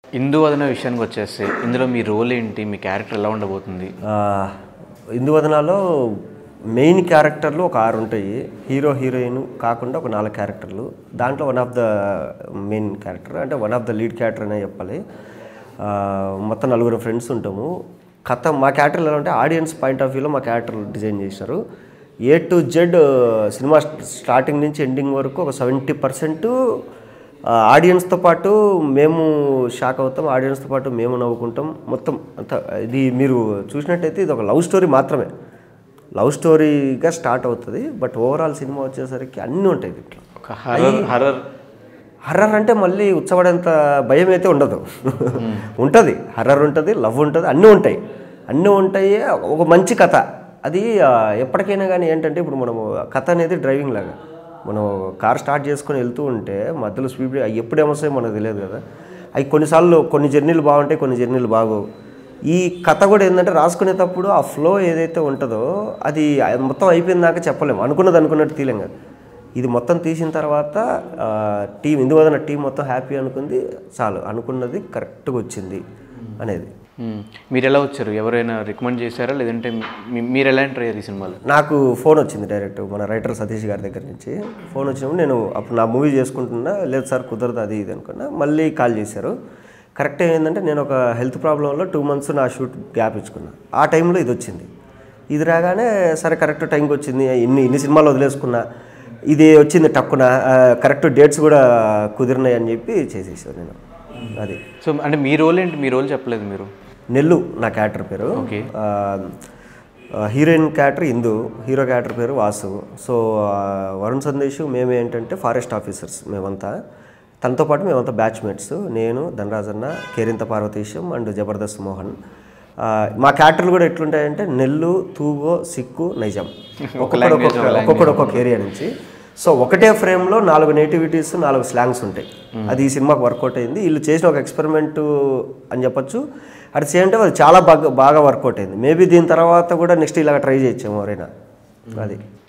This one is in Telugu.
హిందూ వదన విషయానికి వచ్చేస్తే ఇందులో మీ రోల్ ఏంటి మీ క్యారెక్టర్ ఎలా ఉండబోతుంది ఆ, ఇందువదనాలో మెయిన్ క్యారెక్టర్లు ఒక ఆరు ఉంటాయి హీరో హీరోయిన్ కాకుండా ఒక నాలుగు క్యారెక్టర్లు దాంట్లో one of the main character అంటే one of the lead character అనే చెప్పాలి ఆ, మొత్తం నలుగురు ఫ్రెండ్స్ ఉంటాము కథ మా క్యారెక్టర్లు ఎలా అంటే ఆడియన్స్ పాయింట్ ఆఫ్ వ్యూలో మా క్యారెక్టర్ డిజైన్ చేశారు ఏ టు జెడ్ సినిమా స్టార్టింగ్ నుంచి ఎండింగ్ వరకు ఒక సెవెంటీ పర్సెంట్ ఆడియన్స్తో పాటు మేము షాక్ అవుతాం ఆడియన్స్తో పాటు మేము నవ్వుకుంటాం మొత్తం అంత ఇది మీరు చూసినట్టయితే ఇది ఒక లవ్ స్టోరీ మాత్రమే లవ్ స్టోరీగా స్టార్ట్ అవుతుంది బట్ ఓవరాల్ సినిమా వచ్చేసరికి అన్నీ ఉంటాయి దీంట్లో ఒక హర్రర్ హర్రర్ హర్రర్ అంటే మళ్ళీ ఉచ్చబడేంత భయం అయితే ఉండదు ఉంటుంది హర్రర్ ఉంటుంది లవ్ ఉంటుంది అన్నీ ఉంటాయి అన్నీ ఉంటాయి ఒక మంచి కథ అది ఆ, ఎప్పటికైనా కానీ ఏంటంటే ఇప్పుడు మనము కథ అనేది డ్రైవింగ్ లాగా మనం కార్ స్టార్ట్ చేసుకొని వెళ్తూ ఉంటే మధ్యలో స్పీడ్ అవి ఎప్పుడు ఏమొస్తాయో మనకు తెలియదు కదా అవి కొన్నిసార్లు కొన్ని జర్నీలు బాగుంటాయి కొన్ని జర్నీలు బాగోవు ఈ కథ కూడా ఏంటంటే రాసుకునేటప్పుడు ఆ ఫ్లో ఏదైతే ఉంటుందో అది మొత్తం అయిపోయిన దాకా చెప్పలేము అనుకున్నది అనుకున్నట్టు తీలేం కదా ఇది మొత్తం తీసిన తర్వాత టీం ఇందువదన టీం మొత్తం హ్యాపీ అనుకుంది చాలు అనుకున్నది కరెక్ట్గా వచ్చింది అనేది మ్మ్. మీరు ఎలా వచ్చారు ఎవరైనా రికమెండ్ చేశారా లేదంటే మీ- మీరు ఎలా ఎంటర్ అయ్యారు ఈ సినిమాలో నాకు ఫోన్ వచ్చింది డైరెక్ట్ మన రైటర్ సతీష్ గారి దగ్గర నుంచి ఫోన్ వచ్చినప్పుడు నేను అప్పుడు నా మూవీ చేసుకుంటున్నా లేదు సార్ కుదరదు అది ఇది అనుకున్నా మళ్ళీ కాల్ చేశారు కరెక్ట్ ఏంటంటే నేను ఒక హెల్త్ ప్రాబ్లంలో టూ మంత్స్ నా షూట్ గ్యాప్ ఇచ్చుకున్నా ఆ టైంలో ఇది వచ్చింది ఇది రాగానే సరే కరెక్ట్ టైంకి వచ్చింది ఇన్ని ఇన్ని సినిమాలు వదిలేసుకున్నా ఇది వచ్చింది టక్కున ఆ, కరెక్ట్ డేట్స్ కూడా కుదిరినాయి అని చెప్పి చేసేసాను నేను అది సో అంటే మీ రోల్ ఏంటి మీ రోల్ చెప్పలేదు మీరు నెల్లు నా క్యారెక్టర్ పేరు ఓకే. ఆ, ఆ, heroine character Indu hero character పేరు వాసు సో ఆ, వరుణ్ సందేశ్ మేము ఏంటంటే ఫారెస్ట్ ఆఫీసర్స్ మేమంతా తనతో పాటు మేమంతా బ్యాచ్మేట్స్ నేను ధనరాజన్న కేరింత పార్వతీశం అండ్ జబర్దస్త్ మోహన్ ఆ, మా క్యారెక్టర్లు కూడా ఎట్లుంటాయంటే నెల్లు తూగో సిక్కు నైజాం ఒక్కొక్కడు ఒక్కొక్క ఒక్కొక్కడు ఒక్కొక్క ఏరియా నుంచి సో ఒకటే ఫ్రేమ్లో నాలుగు నేటివిటీస్ నాలుగు స్లాంగ్స్ ఉంటాయి అది ఈ సినిమాకి వర్కౌట్ అయింది వీళ్ళు చేసిన ఒక ఎక్స్పెరిమెంట్ అని చెప్పొచ్చు అట్ సేమ్ టైం అది చాలా బాగా బాగా వర్కౌట్ అయింది మేబీ దీని తర్వాత కూడా నెక్స్ట్ ఇలాగ ట్రై చేయొచ్చు ఎవరైనా అది